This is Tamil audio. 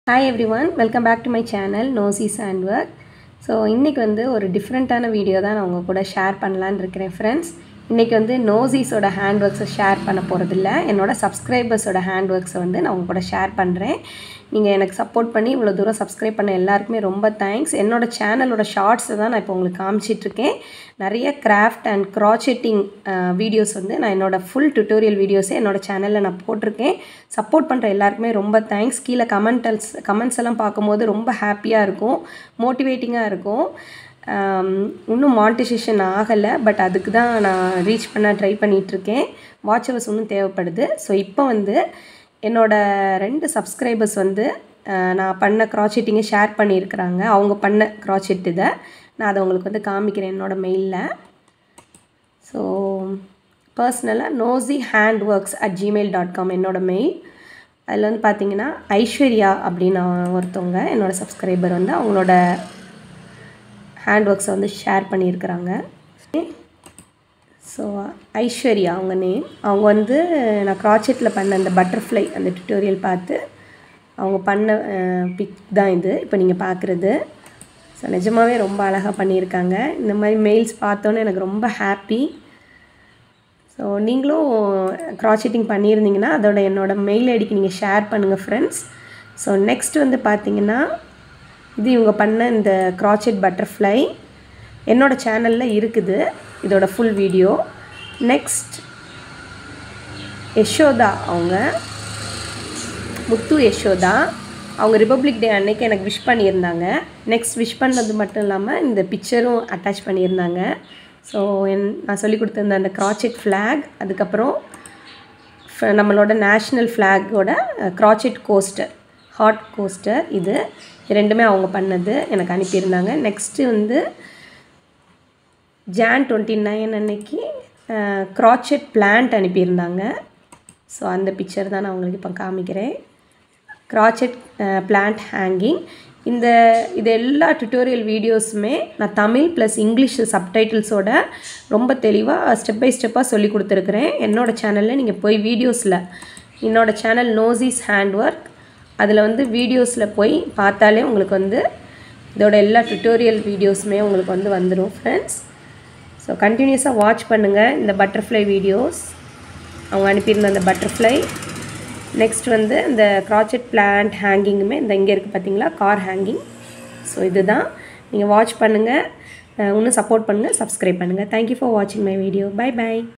hi every one welcome back to my channel Nosi's and work so இன்றைக்கி வந்து ஒரு டிஃப்ரெண்ட்டான வீடியோ தான் நான் உங்கள் கூட ஷேர் பண்ணலான்னு இருக்கிறேன் ஃப்ரெண்ட்ஸ் இன்றைக்கி வந்து நோசிஸோட ஹேண்ட் ஒர்க்ஸை ஷேர் பண்ண போகிறதில்ல என்னோட சப்ஸ்கிரைபர்ஸோட ஹேண்ட் ஒர்க்ஸை வந்து நான் உங்கள் கூட ஷேர் பண்ணுறேன் நீங்கள் எனக்கு சப்போர்ட் பண்ணி இவ்வளோ தூரம் சப்ஸ்கிரைப் பண்ண எல்லாருக்குமே ரொம்ப தேங்க்ஸ் என்னோட சேனலோட ஷார்ட்ஸை தான் நான் இப்போ உங்களுக்கு காமிச்சிட்ருக்கேன் நிறைய கிராஃப்ட் அண்ட் க்ராச்செட்டிங் வீடியோஸ் வந்து நான் என்னோடய ஃபுல் டுட்டோரியல் வீடியோஸே என்னோடய சேனலில் நான் போட்டிருக்கேன் சப்போர்ட் பண்ணுற எல்லாருக்குமே ரொம்ப தேங்க்ஸ் கீழே கமெண்டல்ஸ் கமெண்ட்ஸ் எல்லாம் பார்க்கும்போது ரொம்ப ஹாப்பியாக இருக்கும் மோட்டிவேட்டிங்காக இருக்கும் இன்னும் மானிட்டைசேஷன் ஆகலை பட் அதுக்கு தான் நான் ரீச் பண்ண ட்ரை பண்ணிகிட்ருக்கேன் வாட்ச் ஹவர்ஸ் இன்னும் தேவைப்படுது ஸோ இப்போ வந்து என்னோடய ரெண்டு சப்ஸ்கிரைபர்ஸ் வந்து நான் பண்ண க்ராச்செட்டிங்கை ஷேர் பண்ணியிருக்கிறாங்க அவங்க பண்ண க்ராச்செட் இதை நான் அதை உங்களுக்கு வந்து காமிக்கிறேன் என்னோடய மெயிலில் ஸோ பர்சனலாக Nosi hand works at Gmail dot com என்னோடய மெயில் அதில் வந்து பார்த்தீங்கன்னா ஐஸ்வர்யா அப்படின்னு ஒருத்தவங்க என்னோடய சப்ஸ்கிரைபர் வந்து அவங்களோட ஹேண்ட் ஒர்க்ஸை வந்து ஷேர் பண்ணியிருக்கிறாங்க ஸோ ஐஸ்வர்யா அவங்க நேம் அவங்க வந்து நான் க்ராச்செட்டில் பண்ண அந்த பட்டர்ஃப்ளை அந்த டுட்டோரியல் பார்த்து அவங்க பண்ண பிக் தான் இது இப்போ நீங்கள் பார்க்குறது ஸோ நிஜமாகவே ரொம்ப அழகாக பண்ணியிருக்காங்க இந்த மாதிரி மெயில்ஸ் பார்த்தோன்னே எனக்கு ரொம்ப ஹாப்பி ஸோ நீங்களும் க்ராச்செட்டிங் பண்ணியிருந்தீங்கன்னா அதோட என்னோடய மெயில் ஐடிக்கு நீங்கள் ஷேர் பண்ணுங்கள் ஃப்ரெண்ட்ஸ் ஸோ நெக்ஸ்ட் வந்து பார்த்தீங்கன்னா இது இவங்க பண்ண இந்த க்ராச்செட் பட்டர்ஃப்ளை என்னோடய சேனலில் இருக்குது இதோட ஃபுல் வீடியோ நெக்ஸ்ட் யஷோதா அவங்க முத்து யஷோதா அவங்க ரிப்பப்ளிக் டே அன்னைக்கு எனக்கு விஷ் பண்ணியிருந்தாங்க நெக்ஸ்ட் விஷ் பண்ணது மட்டும் இல்லாமல் இந்த பிக்சரும் அட்டாச் பண்ணியிருந்தாங்க ஸோ என் நான் சொல்லி கொடுத்துருந்த அந்த க்ராச்செட் ஃப்ளாக் அதுக்கப்புறம் நம்மளோட நேஷ்னல் ஃப்ளாகோட க்ராச்செட் கோஸ்டர் ஹாட் கோஸ்டர் இது ரெண்டுமே அவங்க பண்ணது எனக்கு அனுப்பியிருந்தாங்க நெக்ஸ்ட்டு வந்து ஜான் டுவெண்ட்டி நைன் அன்னைக்கு க்ராச்செட் பிளான்ட் அனுப்பியிருந்தாங்க ஸோ அந்த பிக்சர் தான் நான் உங்களுக்கு இப்போ காமிக்கிறேன் க்ராச்செட் பிளான்ட் ஹேங்கிங் இந்த இது எல்லா டுட்டோரியல் வீடியோஸுமே நான் தமிழ் ப்ளஸ் இங்கிலீஷ் சப்டைட்டில்ஸோட ரொம்ப தெளிவாக ஸ்டெப் பை ஸ்டெப்பாக சொல்லி கொடுத்துருக்குறேன் என்னோடய சேனலில் நீங்கள் போய் வீடியோஸில் என்னோடய சேனல் நோசிஸ் ஹேண்ட் ஒர்க் அதில் வந்து வீடியோஸில் போய் பார்த்தாலே உங்களுக்கு வந்து இதோட எல்லா டுட்டோரியல் வீடியோஸுமே உங்களுக்கு வந்து வந்துடும் ஃப்ரெண்ட்ஸ் ஸோ கண்டினியூஸாக வாட்ச் பண்ணுங்கள் இந்த பட்டர்ஃப்ளை வீடியோஸ் அவங்க அனுப்பியிருந்த அந்த பட்டர்ஃப்ளை நெக்ஸ்ட் வந்து இந்த க்ராச்செட் பிளான்ட் ஹேங்கிங்குமே இந்த இங்கே இருக்குது பார்த்தீங்களா கார் ஹேங்கிங் ஸோ இதுதான் நீங்கள் வாட்ச் பண்ணுங்கள் இன்னும் சப்போர்ட் பண்ணுங்கள் சப்ஸ்கிரைப் பண்ணுங்கள் தேங்க்யூ ஃபார் வாட்சிங் மை வீடியோ பை பை